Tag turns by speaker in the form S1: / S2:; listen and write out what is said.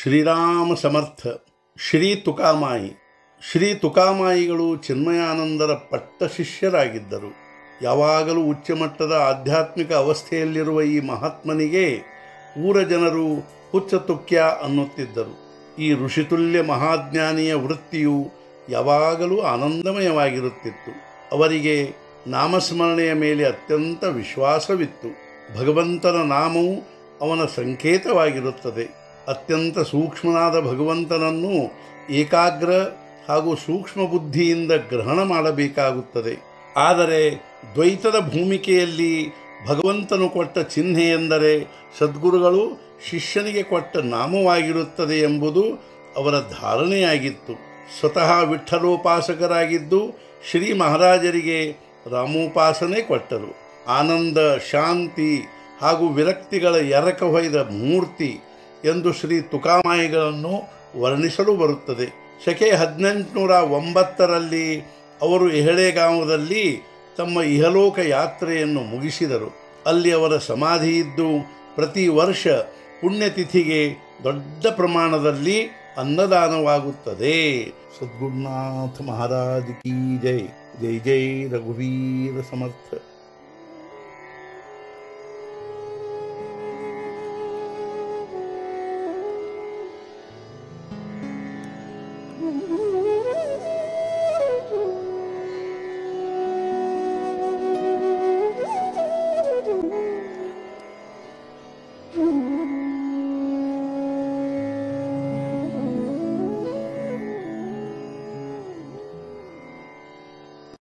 S1: ಶ್ರೀರಾಮ ಸಮರ್ಥ ಶ್ರೀ ತುಕಾಮಾಯಿ ಶ್ರೀ ತುಕಾಮಾಯಿಗಳು ಚಿನ್ಮಯಾನಂದರ ಪಟ್ಟ ಶಿಷ್ಯರಾಗಿದ್ದರು ಯಾವಾಗಲೂ ಉಚ್ಚಮಟ್ಟದ ಆಧ್ಯಾತ್ಮಿಕ ಅವಸ್ಥೆಯಲ್ಲಿರುವ ಈ ಮಹಾತ್ಮನಿಗೆ ಊರ ಜನರು ಹುಚ್ಚ ತುಕ್ಯ ಅನ್ನುತ್ತಿದ್ದರು ಈ ಋಷಿತುಲ್ಯ ಮಹಾಜ್ಞಾನಿಯ ವೃತ್ತಿಯು ಯಾವಾಗಲೂ ಆನಂದಮಯವಾಗಿರುತ್ತಿತ್ತು ಅವರಿಗೆ ನಾಮಸ್ಮರಣೆಯ ಮೇಲೆ ಅತ್ಯಂತ ವಿಶ್ವಾಸವಿತ್ತು ಭಗವಂತನ ನಾಮವು ಅವನ ಸಂಕೇತವಾಗಿರುತ್ತದೆ ಅತ್ಯಂತ ಸೂಕ್ಷ್ಮನಾದ ಭಗವಂತನನ್ನು ಏಕಾಗ್ರ ಹಾಗೂ ಸೂಕ್ಷ್ಮ ಬುದ್ಧಿಯಿಂದ ಗ್ರಹಣ ಮಾಡಬೇಕಾಗುತ್ತದೆ ಆದರೆ ದ್ವೈತದ ಭೂಮಿಕೆಯಲ್ಲಿ ಭಗವಂತನು ಕೊಟ್ಟ ಚಿಹ್ನೆ ಎಂದರೆ ಸದ್ಗುರುಗಳು ಶಿಷ್ಯನಿಗೆ ಕೊಟ್ಟ ನಾಮವಾಗಿರುತ್ತದೆ ಎಂಬುದು ಅವರ ಧಾರಣೆಯಾಗಿತ್ತು ಸ್ವತಃ ವಿಠ್ಠಲೋಪಾಸಕರಾಗಿದ್ದು ಶ್ರೀ ಮಹಾರಾಜರಿಗೆ ರಾಮೋಪಾಸನೆ ಕೊಟ್ಟರು ಆನಂದ ಶಾಂತಿ ಹಾಗೂ ವಿರಕ್ತಿಗಳ ಎರಕ ಹೊಯ್ದ ಮೂರ್ತಿ ಎಂದು ಶ್ರೀ ತುಕಾಮಾಯಿಗಳನ್ನು ವರ್ಣಿಸಲು ಬರುತ್ತದೆ ಶಕೆ ಹದಿನೆಂಟುನೂರ ಒಂಬತ್ತರಲ್ಲಿ ಅವರು ಎಹಳೆಗಾಂವದಲ್ಲಿ ತಮ್ಮ ಇಹಲೋಕ ಯಾತ್ರೆಯನ್ನು ಮುಗಿಸಿದರು ಅಲ್ಲಿ ಅವರ ಸಮಾಧಿ ಇದ್ದು ಪ್ರತಿ ವರ್ಷ ಪುಣ್ಯತಿಥಿಗೆ ದೊಡ್ಡ ಪ್ರಮಾಣದಲ್ಲಿ ಅನ್ನದಾನವಾಗುತ್ತದೆ ಸದ್ಗುರುನಾಥ ಮಹಾರಾಜ್ ಕಿ ಜೈ ಜೈ ಜೈ ರಘುವೀರ ಸಮರ್ಥ